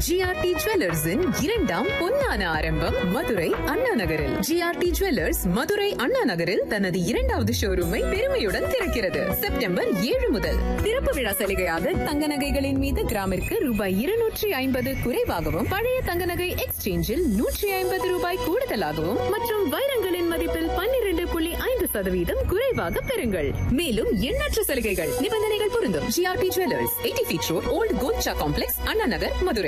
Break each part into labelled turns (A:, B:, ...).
A: GRT ஜுவல்லர்ஸின் இரண்டாம் பொன்னான ஆரம்பம் மதுரை அண்ணா நகரில் ஜிஆர்டி ஜுவல்லர்ஸ் மதுரை அண்ணா நகரில் தனது இரண்டாவது ஷோரூமை பெருமையுடன் திறக்கிறது செப்டம்பர் ஏழு முதல் திறப்பு விழா சலுகையாக தங்க நகைகளின் மீது கிராமிற்கு ரூபாய் இருநூற்றி ஐம்பது குறைவாகவும் பழைய தங்க நகை எக்ஸ்சேஞ்சில் நூற்றி ஐம்பது ரூபாய் கூடுதலாகவும் மற்றும் வைரங்களின் மதிப்பில் பன்னிரண்டு புள்ளி ஐந்து சதவீதம் குறைவாக பெறுங்கள் மேலும் எண்ணற்ற சலுகைகள் நிபந்தனைகள் பொருந்தும் GRT jewellers eighty feet road old Kolcha complex Anna Nagar Madurai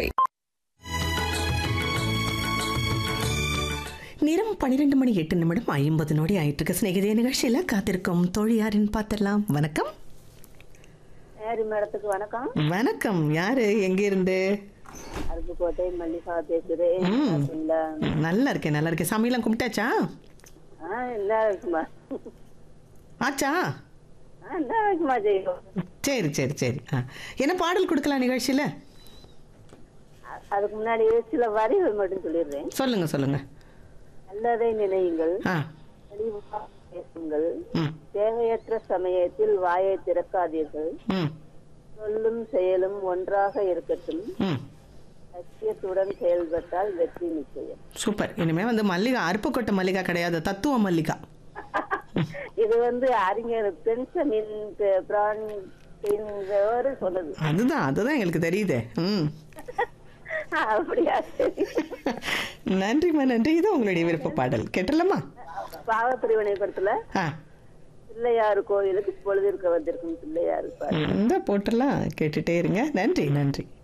B: நேரம் பன்னிரெண்டு மணி எட்டு நிமிடம் ஐம்பது நொடி ஆயிட்டு இருக்கு சிநேகிதே நிகழ்ச்சியில காத்திருக்கும் தோழியாரின் பார்த்துடலாம் வணக்கம்
C: மேரி மேடத்துக்கு வணக்கம்
B: வணக்கம் யாரு எங்க இருந்து
C: அருப்புக்கோட்டை மல்லிகா பேசுறேன் இருக்கீங்களா?
B: நல்லா இருக்கேன் நல்லா இருக்கேன் சாமியெல்லாம் கும்பிட்டாச்சா
C: ஆ நல்லா இருக்குமா
B: ஆச்சா
C: ஆ நல்லா இருக்குமா ஜெயம்
B: சரி சரி சரி ஆ என்ன பாடல் கொடுக்கலாம் நிகழ்ச்சியில
C: அ- அதுக்கு முன்னாடி சில வரிகள் மட்டும் சொல்லிடுறேன்
B: சொல்லுங்க சொல்லுங்க
C: நல்லதை நினையுங்கள்
B: ஆ
C: தெளிவாக பேசுங்கள்
B: ம்
C: தேவையற்ற சமயத்தில் வாயை திறக்காதீர்கள்
B: ம்
C: சொல்லும் செயலும் ஒன்றாக இருக்கட்டும்
B: ம்
C: லட்சியத்துடன் செயல்பட்டால் வெற்றி நிச்சயம்
B: சூப்பர் இனிமே வந்து மல்லிகா அருப்புக்கோட்டை மல்லிகா கிடையாது தத்துவ மல்லிகா
C: இது வந்து அறிஞர் பென்சமின் பிரான் என்பவர் சொன்னது
B: அதுதான் அதுதான் எங்களுக்கு தெரியுதே ம்
C: அப்படியா சரி
B: நன்றிம்மா நன்றி இது உங்களுடைய விருப்ப பாடல் கேட்டலாமா
C: பாவப்பிரிவினை படத்துல
B: ஆ
C: பிள்ளையாரு கோயிலுக்கு பொழுதிருக்க வந்திருக்கும் பிள்ளையாரு பாரு
B: இந்த போட்டெல்லாம் கேட்டுட்டே இருங்க நன்றி நன்றி